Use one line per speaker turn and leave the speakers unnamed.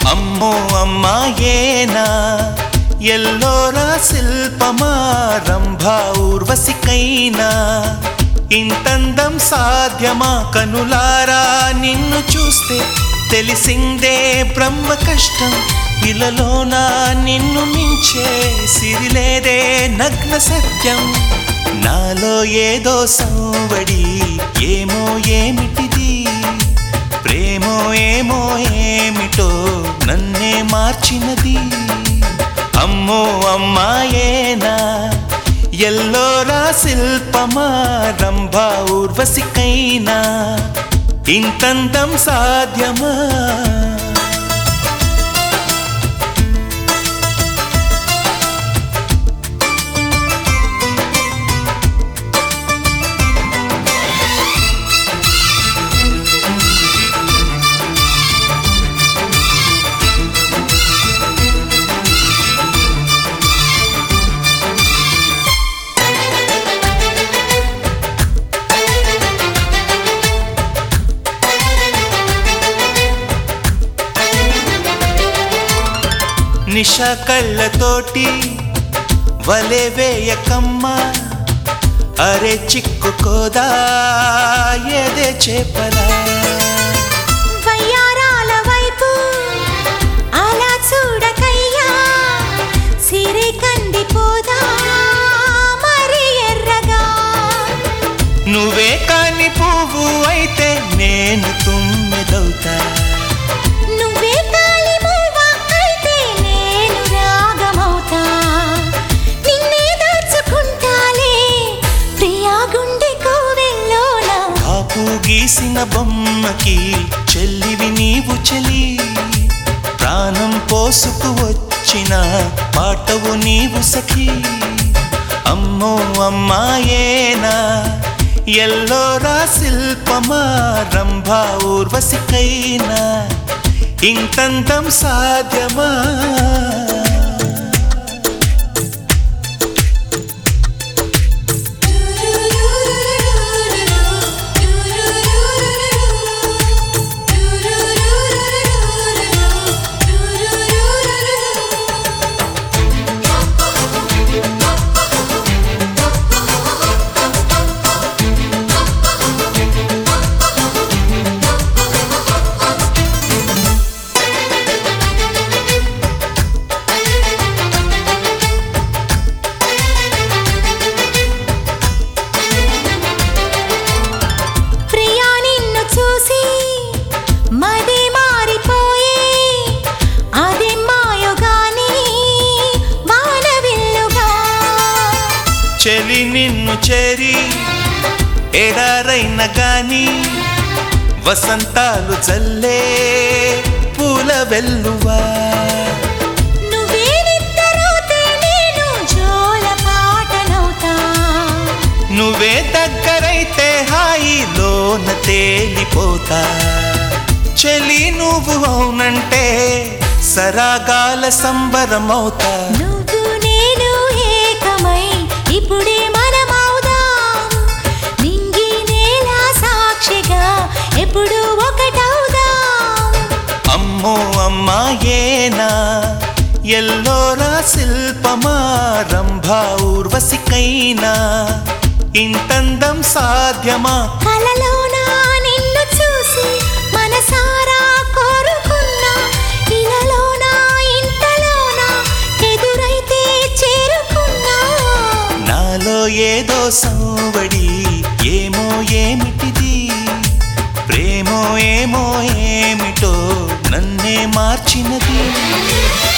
అమ్మో అమ్మాయేనా ఎల్లోరా శిల్పమా రంభా ఊర్వశికైనా ఇంతందం సాధ్యమా కనులారా నిన్ను చూస్తే తెలిసిందే బ్రహ్మ కష్టం ఇలలోన నిన్ను మించే సిరిలేదే నగ్న సత్యం నాలో ఏదో సంవడి ఏమో ఏమిటిది ప్రేమో ఏమో ఏమిటో నన్నే మార్చినది అమ్మో అమ్మాయేనా ఎల్లోరా శిల్పమా రంభా ఊర్వశికైనా ఇంతంతం సాధ్యమా నిష కళ్ళతోటి వలె వేయకమ్మా అరే చిక్కుకోదా ఏదే చేపలా
వయ్యారాల వైపు అలా చూడకయ్యా సిరి కందిపోదా మరి ఎర్రగా
నువ్వే కాని పువ్వు అయితే నేను తుమ్మెదవుతా
నువ్వే తాళి మూవ అయితే నేను రాగమవుతా నిన్నే దాచుకుంటాలే ప్రియా గుండె కోవెల్లోనా
కాపు గీసిన బొమ్మకి చెల్లివి నీవు చెలి ప్రాణం పోసుకు వచ్చిన పాటవు నీవు సఖి అమ్మో అమ్మాయేనా ఎల్లోరా శిల్పమా రంభా ఊర్వశికైనా ఇంతంతం సాధ్యమా
ప్రియా నిన్ను చూసి మది మారిపోయే అది మాయుగాని మానవిల్లుగా
చెలి నిన్ను చేరి ఎడారైన గాని వసంతాలు చల్లే పూల వెల్లువా
నువ్వే నిద్రపోతే నేను జోల పాటనవుతా
నువ్వే దగ్గరైతే హాయిలోన తేలిపోతా చెలి నువ్వు అవునంటే సరాగాల సంబరమవుతా
నువ్వు నేను ఏకమై ఇప్పుడే మనమవుదాం నింగి నేల సాక్షిగా ఎప్పుడు ఒకటవుదాం
అమ్మో అమ్మాయేనా ఎల్లోరా శిల్పమా రంభా ఊర్వశికైనా ఇంతందం సాధ్యమా
కలలోన నిన్ను చూసి మనసారా కోరుకున్నా ఇలలోన ఇంతలోన ఎదురైతే చేరుకున్నా
నాలో ఏదో సంవడి ఏమో ఏమిటిది ప్రేమో ఏమో ఏమిటో నన్నే మార్చినది